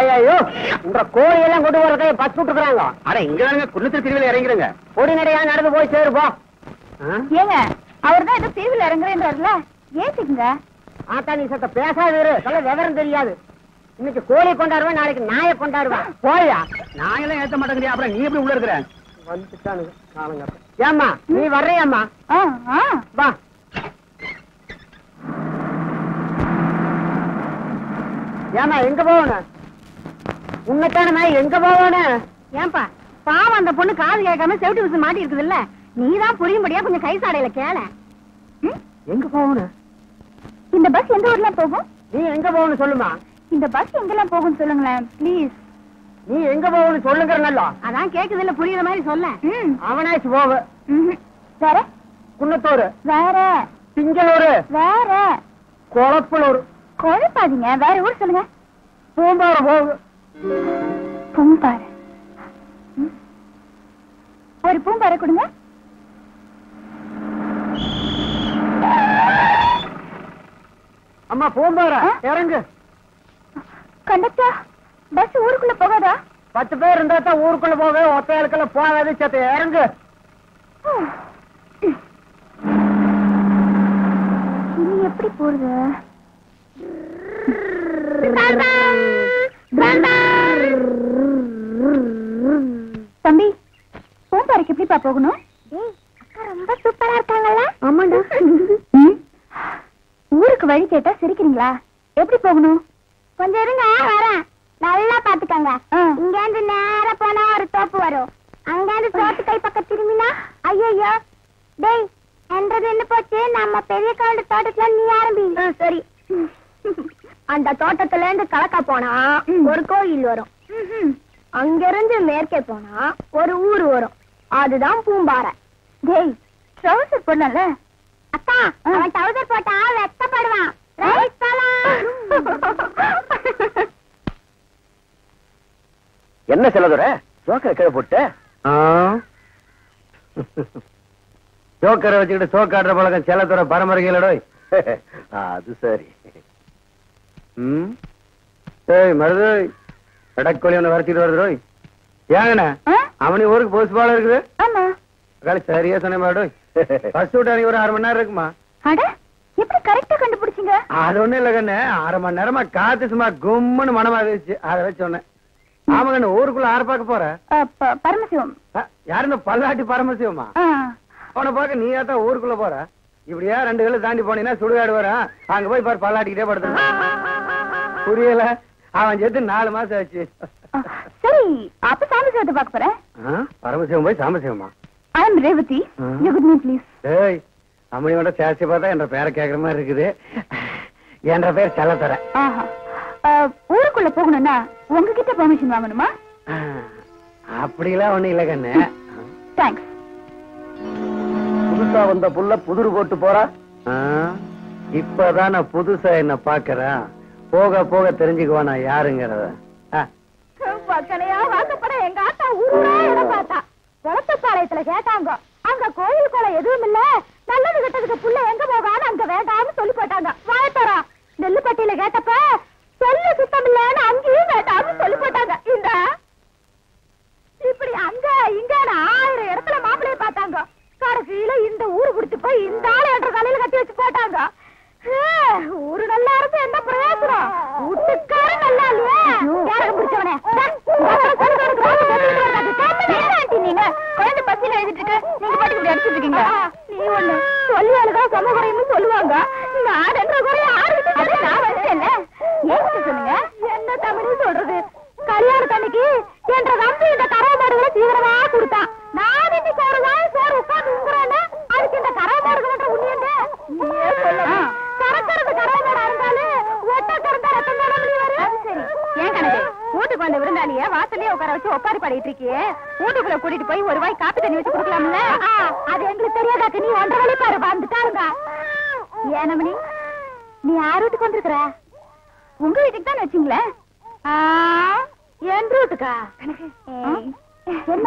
ஐயோ உங்க கோழியெல்லாம் கொண்டு வரதை பஸ் விட்டுக்கிறாங்க அட இங்க தானுங்க குன்னத்து திருவிழா இறங்கிறங்க பொடி நடையா நடந்து போய் சேருப்போம் ஏங்க அவர் தான் ஏதோ தீவில் இறங்குறேன்றாருல ஏத்துக்குங்க ஆத்தா நீ சத்த பேசாது இரு. சொல்ல விவரம் தெரியாது இன்னைக்கு கோழி கொண்டாடுவேன் நாளைக்கு நாயை கொண்டாடுவேன் போயா நான் எல்லாம் ஏத்த மாட்டேங்கிறியா அப்புறம் நீ எப்படி உள்ள இருக்கிற வந்துட்டானுங்க காலங்க ஏம்மா நீ வர்றியாம்மா ஆ ஆ வா ஏம்மா எங்க போகணும் உன்னைத்தானம்மா எங்க போகணும் ஏன்பா பாவம் அந்த பொண்ணு காது கேட்காம செவிட்டு விசில் மாட்டி இருக்குது இல்ல நீதான் புரியும்படியா கொஞ்சம் கை சாடையில கேள எங்க போகணும் இந்த பஸ் எந்த ஊர்ல போகும் நீ எங்க போகணும் சொல்லுமா இந்த பஸ் எங்கெல்லாம் போகும் சொல்லுங்களேன் ப்ளீஸ் நீ எங்க போகணும் சொல்லுங்கிற நல்லா அதான் கேக்குது இல்ல புரியுற மாதிரி சொல்ல அவனாச்சு போவு வேற குன்னத்தூர் வேற திங்களூர் வேற கொளப்பலூர் குழப்பாதீங்க வேற ஊர் சொல்லுங்க பூம்பாறை போகு பூம்பாறை ம். ஒரு பூம்பாறை கொடுங்க அம்மா பூம்பாறை ஆ? இறங்கு கண்டக்டர் பஸ் ஊருக்குள்ள போகாதா பத்து பேர் இருந்தா தான் ஊருக்குள்ள போவே ஒத்தையாளுக்கெல்லாம் போகாது சத்த இறங்கு இனி எப்படி போறது தம்பி பூம்பாறைக்கு எப்படிப்பா போகணும் ரொம்ப சூப்பரா இருக்காங்கல்ல ஆமாண்டா ஊருக்கு வழி கேட்டா சிரிக்கிறீங்களா எப்படி போகணும் கொஞ்சம் இருங்க வரேன் நல்லா பாத்துக்கங்க இங்க இருந்து நேரா போனா ஒரு தோப்பு வரும் அங்க இருந்து தோப்பு கை பக்கம் திரும்பினா ஐயோ டேய் என்றது என்ன போச்சு நம்ம பெரிய கால தோட்டத்துல நீ ஆரம்பி சரி அந்த தோட்டத்துல இருந்து கலக்கா போனா ஒரு கோயில் வரும் அங்க இருந்து மேற்கே போனா ஒரு ஊர் வரும் அதுதான் பூம்பாறை டேய் ட்ரவுசர் போடல அக்கா அவன் ட்ரவுசர் போட்டா வெட்டப்படுவான் ரைட் என்ன செல்லதுற ஜோக்கரை கீழே போட்டு ஜோக்கரை வச்சுக்கிட்டு சோக்காடுற பழக்கம் செல்லத்துற பரம்பரைகளோட அது சரி ம் ஏய் மருது கடற்கோழி ஒன்று வரைச்சிட்டு வருது ஏங்கண்ணே அவனி ஊருக்கு போஸ்ட் பாலம் இருக்குது ஆமா காலி சரியா சொன்ன மாட்டோய் பஸ் விட்டு அன்னைக்கு ஒரு அரை மணி நேரம் இருக்குமா அட எப்படி கரெக்டா கண்டுபிடிச்சீங்க அது ஒண்ணும் இல்ல கண்ணு அரை மணி நேரமா காத்து சும்மா கும்முன்னு மனமா இருந்துச்சு அதை வச்சு சொன்னேன் ஆமா கண்ணு ஊருக்குள்ள ஆறு பார்க்க போற அ, ப- பரமசிவம் அஹ், யாரு இந்த பல்லாட்டி பரமசிவமா ஆ. அவனை பார்க்க நீ தான் ஊருக்குள்ள போற இப்படியா ரெண்டு கிலோ தாண்டி போனீங்கன்னா சுடுகாடு வர அங்க போய் பாரு பல்லாட்டிக்கிட்டே படுத்து புரியல அவன் சேர்த்து நாலு மாசம் ஆச்சு அ, சரி அப்ப சாமசிவத்தை பார்க்க போறேன் ஆ, பரமசிவம் போய் சாமசிவமா ஐ எம் ரேவதி ஆ. யூ குட் மீ ப்ளீஸ் ஏய் அம்மனியோட சேசி பார்த்தா என்ற பேரை கேக்குற மாதிரி இருக்குது என்ற பேர் செல்லத்தர ஆஹா அ, ஊருக்குள்ள போகணும்னா உங்ககிட்ட பெர்மிஷன் வாங்கணுமா அப்படிலாம் ஒண்ணும் இல்ல கண்ணு தேங்க்ஸ் புதுசா வந்த புள்ள புதுரு போட்டு போறா ஆ, இப்பதான் நான் புதுசா என்ன பாக்குறேன் போக போக தெரிஞ்சுக்குவா நான் யாருங்கிறத ஆ, பக்கனையா வாக்கப்பட எங்க ஆத்தா ஊரா இடம் பார்த்தா குளத்துப்பாளையத்துல கேட்டாங்க அங்க கோயில் குளம் எதுவும் இல்ல நல்லது கெட்டதுக்கு புள்ள எங்க போகான்னு அங்க வேண்டாம்னு சொல்லி போட்டாங்க வாயத்தரா நெல்லுப்பட்டியில கேட்டப்ப சொல்லு சுத்தம் இல்லன்னு அங்கேயும் வேண்டாம்னு சொல்லி போட்டாங்க இந்த இப்படி அங்க இங்க ஆயிரம் இடத்துல மாப்பிளைய பார்த்தாங்க கடைசியில இந்த ஊரு குடிச்சு போய் இந்த ஆளு என்ற தலையில கட்டி வச்சு போட்டாங்க ஹே, ஊரு நல்லா இருந்து என்ன பிரயோஜனம் வீட்டுக்காரன் நல்லா இல்லையே யாருக்கு பிடிச்சவனே டா, உங்க அப்பா சொல்லு பாருங்க, ரோட்ல போட்டுட்டு வர்றாங்க. கேட்கவே இல்லை ஆண்டி நீங்க. குழந்தை பசியில எழுதிட்டு இருக்கு. நீங்க பாட்டுக்கு இப்படி அடிச்சிட்டு இருக்கீங்க. நீ ஒண்ணு சொல்லுவாளுங்க சமகுறைன்னு சொல்லுவாங்க நான் என்ற குறைய ஆரம்பிச்சு நான் வச்சேன்ல ஏன் சொல்லுங்க என்ன தமிழ் சொல்றது கல்யாணத்தன்னைக்கு என்ற நம்பி இந்த கறவை மாடுகளை தீவிரமா கொடுத்தான் நான் இன்னைக்கு ஒரு வாய் சோறு உட்கார்ந்து உங்குறேன்னு அதுக்கு இந்த கறவை மாடுகள் உண்மையண்டு நீயே சொல்லு கறக்கிறது கறவை மாடா இருந்தாலும் ஒட்ட கறந்தா ரத்தம் தானே வெளிய வரும் சரி ஏன் கணக்கு வீட்டுக்கு வந்த விருந்தாளிய வாசல்லயே உட்கார வச்சு ஒப்பாரி பாடிட்டு இருக்கியே வீட்டுக்குள்ள கூட்டிட்டு போய் ஒரு வாய் காப்பி தண்ணி வச்சு கொடுக்கலாம்ல அது எங்களுக்கு தெரியாதாக்கு நீ ஒன்றரை வழி பாரு வந்துட்டாருங்க ஏனமணி நீ யார் வீட்டுக்கு வந்திருக்கிற உங்க வீட்டுக்கு தான் வச்சீங்களேன் என் வீட்டுக்கா என்ன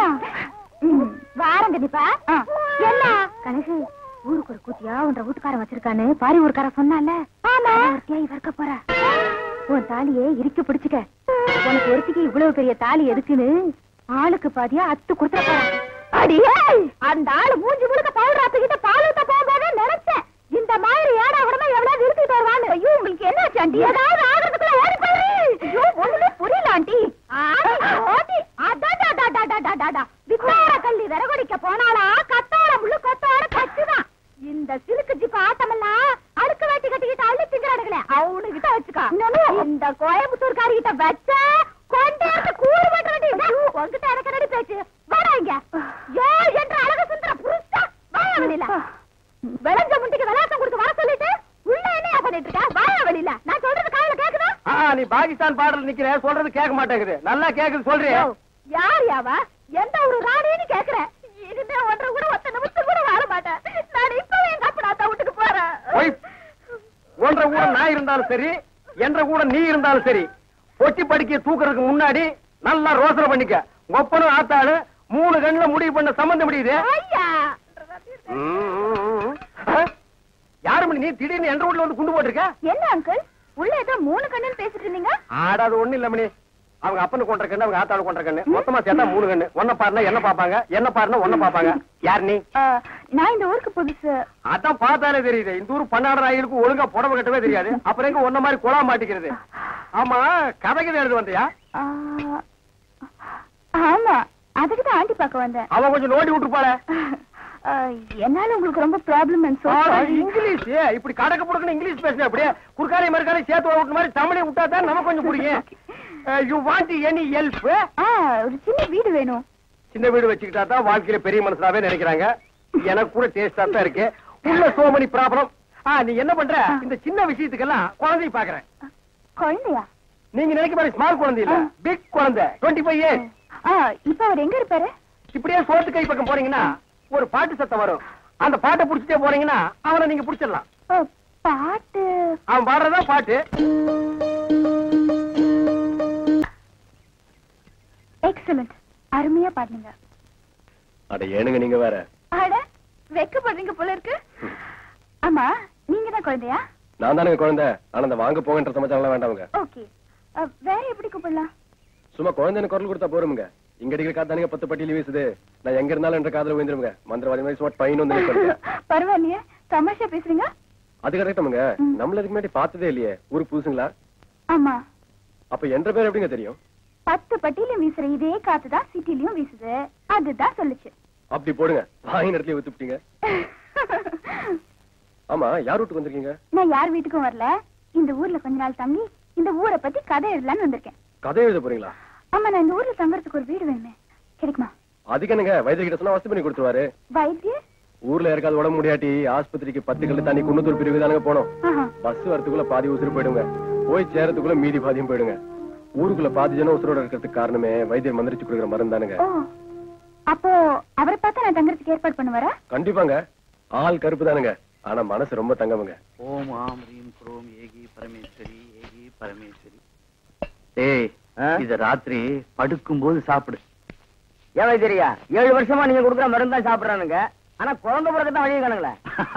வாரங்க தீபா என்ன கணக்கு ஊருக்கு ஒரு கூத்தியா உன்ற வீட்டுக்காரன் வச்சிருக்கான்னு பாரி ஊருக்கார சொன்னால ஆமா ஒருத்தியா இவ இருக்க போற உன் தாலியை இறுக்கி பிடிச்சுக்க உனக்கு ஒருத்திக்கு இவ்வளவு பெரிய தாலி எதுக்குன்னு ஆளுக்கு பாதியா அத்து கொடுத்துற அடியே அந்த ஆளு மூஞ்சி முழுக்க பவுடர் ஆத்துக்கிட்ட பால் ஊத்த போகும்போதே நினைச்சேன் இந்த மாதிரி ஏடா உடனே எவ்வளவு நிறுத்திட்டு வருவான்னு ஐயோ உங்களுக்கு என்ன ஆண்டி ஏதாவது ஆகிறதுக்குள்ள ஓடி போயிரு ஐயோ ஒண்ணுமே புரியல ஆண்டி ஆண்டி அடாடாடாடாடாடாடா வித்தார கள்ளி விறகொடிக்க போனாலா கத்தாழ முள்ளு கொத்தாட கச்சுதான் இந்த சிலுக்கு ஜிப் ஆட்டமெல்லாம் அடுக்கு வேட்டி கட்டிக்கிட்டு அள்ளி திங்கிறானுங்களே அவனு கிட்ட வச்சுக்கா இந்த கோயம்புத்தூர்காரி கிட்ட வச்ச கொண்டேந்து கூறு பண்ற வேண்டிய உங்ககிட்ட எனக்கு நடி பேச்சு வாடா இங்க யோ என்ற அழகு சுந்தர புருஷா வாயா வெளியில விளைஞ்ச முண்டிக்கு விளையாட்டம் கொடுத்து வர சொல்லிட்டு உள்ள என்னையா பண்ணிட்டு இருக்க வாயா வெளியில நான் சொல்றது காதுல கேக்குதா ஆ, நீ பாகிஸ்தான் பாடல் நிக்கிற சொல்றது கேட்க மாட்டேங்குது நல்லா கேக்குது சொல்றியா யோ, யார் யாவா எந்த ஒரு ராணின்னு கேக்குறேன் இனிமே ஒன்றரை கூட ஒத்த நிமிஷம் கூட வாழ மாட்டேன் நான் இப்பவே எங்க அப்பா வீட்டுக்கு போறேன் போய் ஒன்ற கூட நான் இருந்தாலும் சரி என்ற கூட நீ இருந்தாலும் சரி பொட்டி படிக்க தூக்குறதுக்கு முன்னாடி நல்லா ரோசனை பண்ணிக்க ஒப்பனும் ஆத்தாளு மூணு கண்ணுல முடிவு பண்ண சம்பந்தம் முடியுது ஐயா யாரு மணி நீ திடீர்னு என்ற வீட்டுல வந்து குண்டு போட்டிருக்க என்ன அங்கிள் உள்ள ஏதோ மூணு கண்ணுன்னு பேசிட்டு இருந்தீங்க ஆடாது ஒண்ணு இல்ல மணி அவங்க அப்பனு கொண்ட கண்ணு அவங்க ஆத்தாளு கொண்ட கண்ணு மொத்தமா சேர்த்தா மூணு கண்ணு ஒன்ன பாருனா என்ன பாப்பாங்க என்ன பாருனா ஒன்ன பாப்பாங்க யார் நீ நான் இந்த ஊருக்கு புதுசு அதான் பார்த்தாலே தெரியுது இந்த ஊர் பன்னாடு ஆயிருக்கு ஒழுங்கா புடவை கட்டவே தெரியாது அப்புறம் எங்க ஒன்ன மாதிரி குழா மாட்டிக்கிறது ஆமா கதைக்கு எழுது வந்தியா ஆ, ஆமா அதுக்கு தான் ஆண்டி பார்க்க வந்தேன் அவன் கொஞ்சம் நோண்டி விட்டுருப்பாளே ஆ, என்னால உங்களுக்கு ரொம்ப ப்ராப்ளம் ஆனா, இங்கிலீஷ் இப்படி கடக்க புடக்குன்னு இங்கிலீஷ் பேசுன அப்படியே குறுக்காரை மறுக்காரை சேர்த்து விட்டு மாதிரி தமிழை விட்டா தான் நமக்கு கொஞ்சம் பிடிக்கும் யூ வாண்ட் எனி ஹெல்ப் ஒரு சின்ன வீடு வேணும் சின்ன வீடு வச்சுக்கிட்டா தான் வாழ்க்கையில பெரிய மனசாவே நினைக்கிறாங்க எனக்கு கூட டேஸ்டா தான் இருக்கு உள்ள சோமனி ப்ராப்ளம் ஆ நீ என்ன பண்ற இந்த சின்ன விஷயத்துக்கெல்லாம் குழந்தைய பாக்குறேன் குழந்தையா நீங்க நினைக்க மாதிரி ஸ்மால் குழந்தை இல்ல பிக் குழந்தை டுவெண்ட்டி ஃபைவ் இயர்ஸ் ஆ இப்ப அவர் எங்க இருப்பாரு இப்படியே சோத்து கை பக்கம் போறீங்கன்னா ஒரு பாட்டு சத்தம் வரும் அந்த பாட்டை புடிச்சிட்டே போறீங்கன்னா அவனை நீங்க புடிச்சிடலாம் ஓ, பாட்டு அவன் பாடுறதா பாட்டு எக்ஸலண்ட் அருமையா பாடுங்க அட ஏனுங்க நீங்க வேற அட வெக்கப்படுறீங்க போல இருக்கு ஆமா நீங்க தான் குழந்தையா நான் தானுங்க குழந்தை ஆனா அந்த வாங்க போங்கன்ற சமாச்சாரம் வேண்டாமுங்க ஓகே வேற எப்படி கூப்பிடலாம் சும்மா குழந்தைன்னு குரல் கொடுத்தா போருமுங்க இங்க அடிக்கிற காத்தானுங்க பத்து பட்டியல் வீசுது நான் எங்க இருந்தாலும் என்ற காதல விழுந்துருங்க மந்திரவாதி மாதிரி சும்மா பையன் வந்து நிக்கிறீங்க. பரவாயில்லையே தமாஷா பேசுறீங்க அது கரெக்டாமுங்க ம். நம்மள இதுக்கு முன்னாடி பார்த்ததே இல்லையே ஊருக்கு புதுசுங்களா ஆமா அப்ப என்ற பேர் எப்படிங்க தெரியும் பத்து பட்டியிலும் வீசுற இதே காத்து தான் சிட்டிலையும் வீசுது அதுதான் சொல்லுச்சு அப்படி போடுங்க வாங்கி இடத்துல ஊத்துப்பிட்டீங்க ஆமா யார் வீட்டுக்கு வந்திருக்கீங்க நான் யார் வீட்டுக்கும் வரல இந்த ஊர்ல கொஞ்ச நாள் தங்கி இந்த ஊரை பத்தி கதை எழுதலாம்னு வந்திருக்கேன் கதை எழுத போறீங்களா ஆமா நான் இந்த ஊர்ல தங்கறதுக்கு ஒரு வீடு வேணுமே கிடைக்குமா அதுக்கு என்னங்க வைத்திய கிட்ட சொன்னா வசதி பண்ணி கொடுத்துருவாரு வைத்தியர் ஊர்ல இருக்காது உடம்பு முடியாட்டி ஆஸ்பத்திரிக்கு பத்து கல்லு தண்ணி குன்னத்தூர் பிரிவு தானுங்க போனோம் ஆஹா. பஸ் வரதுக்குள்ள பாதி உசுறு போயிடுங்க போய் சேரத்துக்குள்ள மீதி பாதியும் போயிடுங்க ஊருக்குள்ள பாதி ஜனம் உசுரோட இருக்கிறதுக்கு காரணமே வைத்தியர் மந்திரிச்சு கொடுக்குற மருந்து தானுங்க ஓ அப்போ அவரை பார்த்தா நான் தங்கறதுக்கு ஏற்பாடு பண்ணுவாரா கண்டிப்பாங்க ஆள் கருப்பு தானுங்க ஆனா மனசு ரொம்ப தங்கமுங்க ஓம் ஆம் ரீம் குரோம் ஏகி பரமேஸ்வரி ஏகி பரமேஸ்வரி ஏய் ஆ? இத ராத்திரி படுக்கும்போது சாப்பிடு ஏன் தெரியா ஏழு வருஷமா நீங்க கொடுக்குற மருந்து தான் சாப்பிடுறானுங்க ஆனா குழந்தை பிறகு தான் வழியை காணுங்களே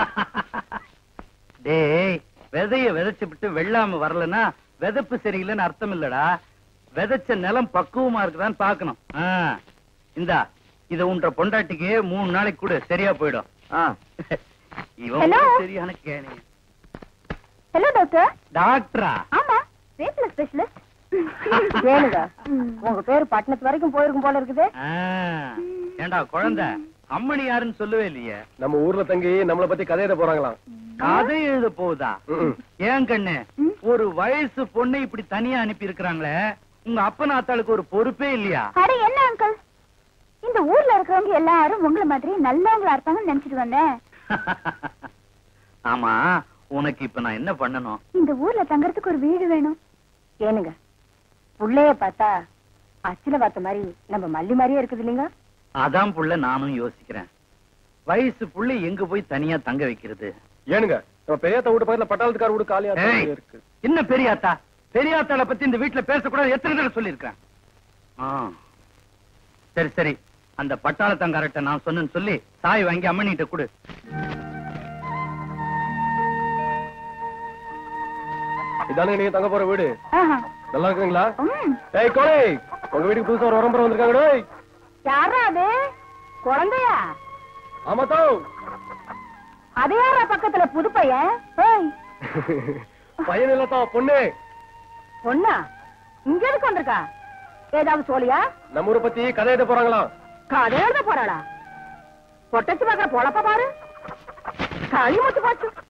டேய் விதைய விதைச்சு விட்டு வெள்ளாம வரலன்னா விதைப்பு சரியில்லைன்னு அர்த்தம் இல்லடா விதைச்ச நிலம் பக்குவமா இருக்குதான்னு பாக்கணும் ஆ. இந்தா இத உன்ற பொண்டாட்டிக்கு மூணு நாளைக்கு கூட சரியா போயிடும் இவன் Hello? ஒரு சரியான கேணி ஹலோ டாக்டர் டாக்டரா ஆமா வேப்பில ஸ்பெஷலிஸ்ட் ஏனுங்க உங்க பேரு பட்டணத்து வரைக்கும் போயிருக்கும் போல இருக்குது ஆ. ஏண்டா குழந்தை அம்மணி யாருன்னு சொல்லவே இல்லையே நம்ம ஊர்ல தங்கி நம்மள பத்தி கதை எழுத போறாங்களாம் கதை எழுத போகுதா ம்ம். ஏன் கண்ணு ம். ஒரு வயசு பொண்ணை இப்படி தனியா அனுப்பி இருக்கிறாங்களே உங்க அப்பன் ஆத்தாளுக்கு ஒரு பொறுப்பே இல்லையா அட என்ன அங்கிள் இந்த ஊர்ல இருக்கிறவங்க எல்லாரும் உங்கள மாதிரி நல்லவங்களா இருப்பாங்கன்னு நினைச்சிட்டு வந்தேன் ஆமா உனக்கு இப்ப நான் என்ன பண்ணணும் இந்த ஊர்ல தங்கறதுக்கு ஒரு வீடு வேணும் ஏனுங்க புள்ளைய பார்த்தா அச்சில பார்த்த மாதிரி நம்ம மல்லி மாதிரியே இருக்குது இல்லைங்க அதான் புள்ள நானும் யோசிக்கிறேன் வயசு புள்ள எங்க போய் தனியா தங்க வைக்கிறது ஏனுங்க நம்ம பெரியாத்த வீட்டு பக்கத்துல பட்டாளத்துக்கார வீடு காலியா ஏய், இருக்கு என்ன பெரியாத்தா பெரியாத்தாள பத்தி இந்த வீட்டுல பேசக்கூடாது எத்தனை தடவை சொல்லியிருக்கேன் ஆ. சரி சரி அந்த பட்டாளத்தங்காரட்ட நான் சொன்னேன்னு சொல்லி சாய் வாங்கி அம்மனிட்ட கொடு இதானுங்க நீங்க தங்க போற வீடு ஆஹா. நல்லா இருக்குங்களா ம். ஏய் கோழி உங்க வீட்டுக்கு புதுசா ஒரு உரம்பரம் வந்திருக்காங்க டேய் யாரா அது குழந்தையா ஆமா தோ அது யாரா பக்கத்துல புது பையன் ஏய், பையன் இல்லத்தா பொண்ணு பொண்ணா இங்க எதுக்கு வந்திருக்கா ஏதாவது சோழியா நம்ம ஊரை பத்தி கதை எழுத போறாங்களாம் கதை எழுத போறாளா பொட்டச்சு பாக்குற பொழப்ப பாரு களி முத்து போச்சு